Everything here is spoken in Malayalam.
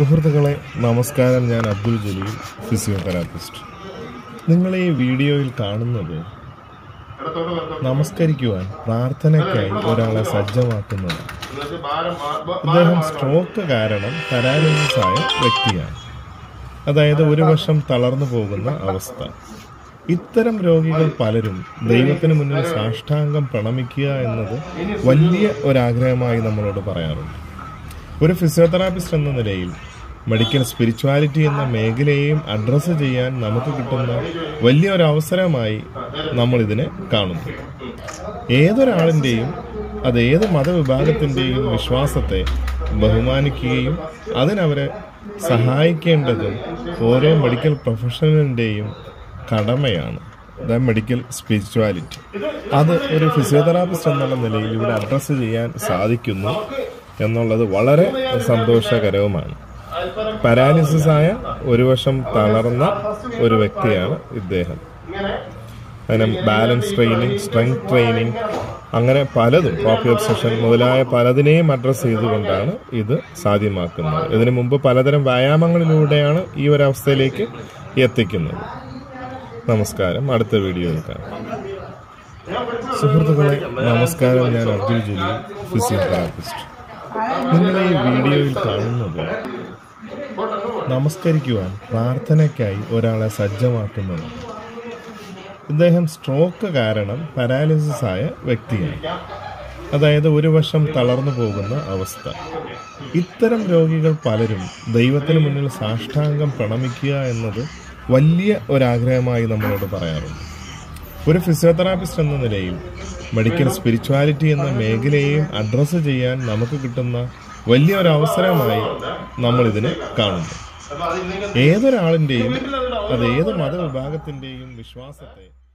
സുഹൃത്തുക്കളെ നമസ്കാരം ഞാൻ അബ്ദുൽ ജലീൽ ഫിസിയോതെറാപ്പിസ്റ്റ് നിങ്ങൾ ഈ വീഡിയോയിൽ കാണുന്നത് നമസ്കരിക്കുവാൻ പ്രാർത്ഥനയ്ക്കായി ഒരാളെ സജ്ജമാക്കുന്നതാണ് അദ്ദേഹം സ്ട്രോക്ക് കാരണം പാരാലിസിസ് ആയ വ്യക്തിയാണ് അതായത് ഒരു വശം തളർന്നു പോകുന്ന അവസ്ഥ ഇത്തരം രോഗികൾ പലരും ദൈവത്തിന് മുന്നിൽ സാഷ്ടാംഗം പ്രണമിക്കുക എന്നത് വലിയ ഒരാഗ്രഹമായി നമ്മളോട് പറയാറുണ്ട് ഒരു ഫിസിയോതെറാപ്പിസ്റ്റ് എന്ന നിലയിൽ മെഡിക്കൽ സ്പിരിച്വാലിറ്റി എന്ന മേഖലയെയും അഡ്രസ്സ് ചെയ്യാൻ നമുക്ക് കിട്ടുന്ന വലിയൊരു അവസരമായി നമ്മൾ ഇതിനെ കാണുന്നു ഏതൊരാളിൻ്റെയും അത് ഏത് മതവിഭാഗത്തിൻ്റെയും വിശ്വാസത്തെ ബഹുമാനിക്കുകയും അതിനവരെ സഹായിക്കേണ്ടതും ഓരോ മെഡിക്കൽ പ്രൊഫഷണലിൻ്റെയും കടമയാണ് ദ മെഡിക്കൽ സ്പിരിച്വാലിറ്റി അത് ഒരു ഫിസിയോതെറാപ്പിസ്റ്റ് എന്നുള്ള നിലയിൽ ഇവിടെ അഡ്രസ്സ് ചെയ്യാൻ സാധിക്കുന്നു എന്നുള്ളത് വളരെ സന്തോഷകരവുമാണ് പാരാലിസിസ് ആയ ഒരു വശം തളർന്ന ഒരു വ്യക്തിയാണ് ഇദ്ദേഹം അതിന് ബാലൻസ് ട്രെയിനിങ് സ്ട്രെങ്ത് ട്രെയിനിങ് അങ്ങനെ പലതും പ്രോപ്രിയോബ്സെഷൻ മുതലായ പലതിനെയും അഡ്രസ്സ് ചെയ്തുകൊണ്ടാണ് ഇത് സാധ്യമാക്കുന്നത് ഇതിനു മുമ്പ് പലതരം വ്യായാമങ്ങളിലൂടെയാണ് ഈ ഒരു അവസ്ഥയിലേക്ക് എത്തിക്കുന്നത് നമസ്കാരം അടുത്ത വീഡിയോയിൽ കാണാം സുഹൃത്തുക്കളെ നമസ്കാരം ഞാൻ അബ്ദുൽ ജലീൽ ഫിസിയോതെറാപ്പിസ്റ്റ് നിങ്ങൾ ഈ വീഡിയോയിൽ കാണുന്നത് നമസ്കരിക്കുവാൻ പ്രാർത്ഥനയ്ക്കായി ഒരാളെ സജ്ജമാക്കുന്നതാണ് ഇദ്ദേഹം സ്ട്രോക്ക് കാരണം പാരാലിസിസ് ആയ വ്യക്തിയാണ് അതായത് ഒരു വശം തളർന്നു പോകുന്ന അവസ്ഥ ഇത്തരം രോഗികൾ പലരും ദൈവത്തിന് മുന്നിൽ സാഷ്ടാംഗം പ്രണമിക്കുക എന്നത് വലിയ ഒരാഗ്രഹമായി നമ്മളോട് പറയാറുണ്ട് ഒരു ഫിസിയോതെറാപ്പിസ്റ്റ് എന്ന നിലയിൽ മെഡിക്കൽ സ്പിരിച്വാലിറ്റി എന്ന മേഖലയെയും അഡ്രസ്സ് ചെയ്യാൻ നമുക്ക് കിട്ടുന്ന വലിയ ഒരു അവസരമായി നമ്മൾ ഇതിനെ കാണുന്നു ഏതൊരാളിൻ്റെയും അത് ഏത് മതവിഭാഗത്തിൻ്റെയും വിശ്വാസത്തെ